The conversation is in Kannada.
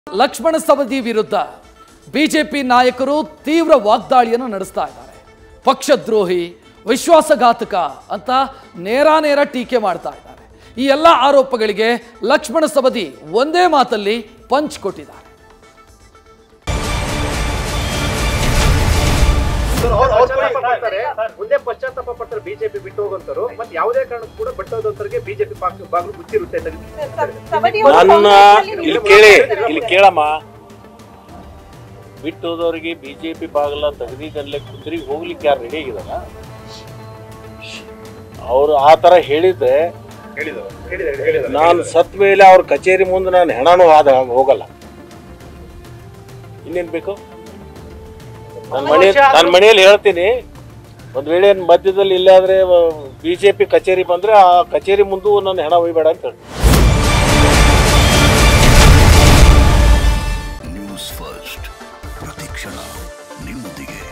ಲಕ್ಷ್ಮಣ ಸವದಿ ವಿರುದ್ಧ ಬಿಜೆಪಿ ನಾಯಕರು ತೀವ್ರ ವಾಗ್ದಾಳಿಯನ್ನು ನಡೆಸ್ತಾ ಇದ್ದಾರೆ ಪಕ್ಷದ್ರೋಹಿ ವಿಶ್ವಾಸಘಾತಕ ಅಂತ ನೇರಾನೇರ ಟೀಕೆ ಮಾಡ್ತಾ ಇದ್ದಾರೆ ಈ ಎಲ್ಲ ಆರೋಪಗಳಿಗೆ ಲಕ್ಷ್ಮಣ ಸವದಿ ಒಂದೇ ಮಾತಲ್ಲಿ ಪಂಚ್ ಕೊಟ್ಟಿದ್ದಾರೆ ಅವ್ರು ಪಶ್ಚಾತ್ತಾಪ ಪಡ್ತಾರೆ ಮುಂದೆ ಪಶ್ಚಾತ್ತಾಪ ಪಡ್ತಾರೆ ಬಿಜೆಪಿ ಬಿಟ್ಟು ಹೋಗುವಂತರು ಮತ್ತೆ ಯಾವುದೇ ಕಾರಣಕ್ಕೂ ಕೂಡ ಬಿಟ್ಟು ಹೋದಂತರಿಗೆ ಬಿಜೆಪಿ ಬಾಗಿಲು ಮುಚ್ಚಿರುತ್ತೆ ಅಂತ ನನ್ನ ಇಲ್ಲಿ ಕೇಳಿ ಇಲ್ಲಿ ಕೇಳಮ್ಮ ಬಿಟ್ಟು ಹೋದವರಿಗೆ ಬಿಜೆಪಿ ಬಾಗಲ ತೆಗೆದಿದ್ದಲ್ಲೇ ಕುದುರೆಗೆ ಹೋಗ್ಲಿಕ್ಕೆ ಯಾರು ರೆಡಿ ಆಗಿದಾರ ಅವರು ಆ ಥರ ಹೇಳಿದ್ರೆ ಹೇಳಿದವರು ಹೇಳಿದ್ದಾರೆ ಹೇಳಿದ್ದಾರೆ ನಾನು ಸತ್ ಮೇಲೆ ಅವ್ರ ಕಚೇರಿ ಮುಂದೆ ನಾನು ಹೆಣನೂ ಆದ ಹೋಗಲ್ಲ ಇನ್ನೇನು ಬೇಕು ನನ್ನ ಮನೆ ನನ್ನ ಮನೆಯಲ್ಲಿ ಹೇಳ್ತೀನಿ ಒಂದು ವೇಳೆ ಮಧ್ಯದಲ್ಲಿ ಇಲ್ಲಾದ್ರೆ ಬಿಜೆಪಿ ಕಚೇರಿ ಬಂದ್ರೆ ಆ ಕಚೇರಿ ಮುಂದೂ ನನ್ನ ಹೆಣ ಒಯ್ಬೇಡ ಅಂತ ಹೇಳಿ ನ್ಯೂಸ್ ಫಸ್ಟ್ ಪ್ರತಿಕ್ಷಣ ನಿಮ್ಮೊಂದಿಗೆ